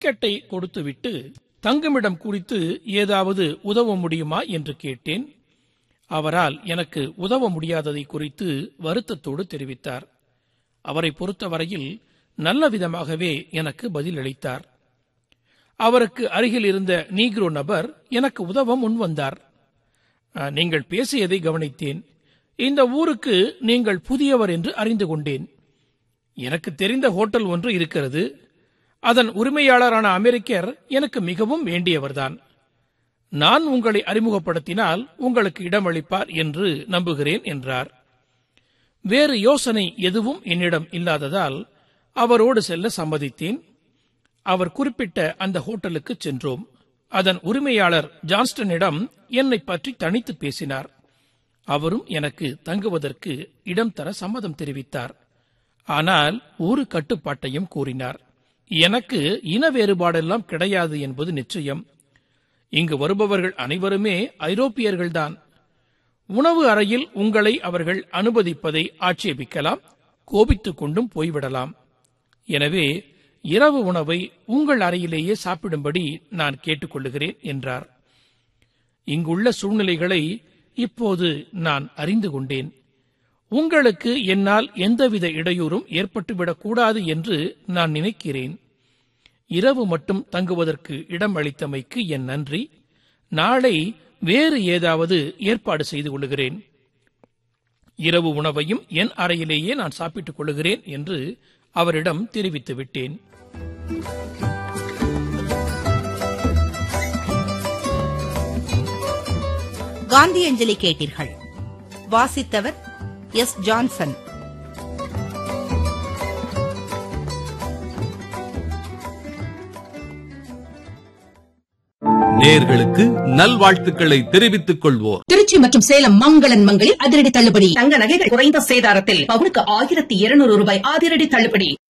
டிக்கெட்டை கொடுத்துவிட்டு தங்குமிடம் குறித்து ஏதாவது உதவ முடியுமா என்று கேட்டேன் அவரால் எனக்கு உதவ முடியாததை குறித்து வருத்தத்தோடு தெரிவித்தார் அவரை பொறுத்தவரையில் நல்ல விதமாகவே எனக்கு பதிலளித்தார் அவருக்கு அருகில் இருந்த நீக்ரோ நபர் எனக்கு உதவ முன்வந்தார் "அஹ், நீங்கள் பேசியதை கவனித்தேன் இந்த ஊருக்கு நீங்கள் புதியவர் என்று அறிந்து கொண்டேன் எனக்கு தெரிந்த ஹோட்டல் ஒன்று இருக்கிறது அதன் உரிமையாளரான அமெரிக்கர் எனக்கு மிகவும் வேண்டியவர்தான் நான் உங்களை அறிமுகப்படுத்தினால் உங்களுக்கு இடமளிப்பார் என்று நம்புகிறேன் என்றார் வேறு யோசனை எதுவும் என்னிடம் இல்லாததால் அவரோடு செல்ல சம்மதித்தேன் அவர் குறிப்பிட்ட அந்த ஹோட்டலுக்கு சென்றோம் அதன் உரிமையாளர் ஜான்ஸ்டனிடம் என்னை பற்றி தனித்து பேசினார் அவரும் எனக்கு தங்குவதற்கு இடம் தர சம்மதம் தெரிவித்தார் ஆனால் ஒரு கட்டுப்பாட்டையும் கூறினார் எனக்கு இன வேறுபாடெல்லாம் கிடையாது என்பது நிச்சயம் இங்கு வருபவர்கள் அனைவருமே ஐரோப்பியர்கள்தான் உணவு அறையில் உங்களை அவர்கள் அனுமதிப்பதை ஆட்சேபிக்கலாம் கோபித்துக் கொண்டும் போய்விடலாம் எனவே இரவு உணவை உங்கள் அறையிலேயே சாப்பிடும்படி நான் கேட்டுக்கொள்ளுகிறேன் என்றார் இங்குள்ள சூழ்நிலைகளை இப்போது நான் அறிந்து கொண்டேன் உங்களுக்கு என்னால் எந்தவித இடையூறும் ஏற்பட்டுவிடக் கூடாது என்று நான் நினைக்கிறேன் இரவு மட்டும் தங்குவதற்கு இடம் அளித்தமைக்கு என் நன்றி நாளை வேறு ஏதாவது ஏற்பாடு செய்து கொள்ளுகிறேன் இரவு உணவையும் என் அறையிலேயே நான் சாப்பிட்டுக் கொள்ளுகிறேன் என்று அவரிடம் தெரிவித்து விட்டேன் காந்தி அஞ்சலி கேட்டீர்கள் வாசித்தவர் எஸ் ஜான்சன் நேர்களுக்கு நல்வாழ்த்துக்களை தெரிவித்துக் கொள்வோர் திருச்சி மற்றும் சேலம் மங்களன் மங்களில் அதிரடி தள்ளுபடி தங்க நகைகள் குறைந்த சேதாரத்தில் பவுனுக்கு ஆயிரத்தி இருநூறு ரூபாய் அதிரடி தள்ளுபடி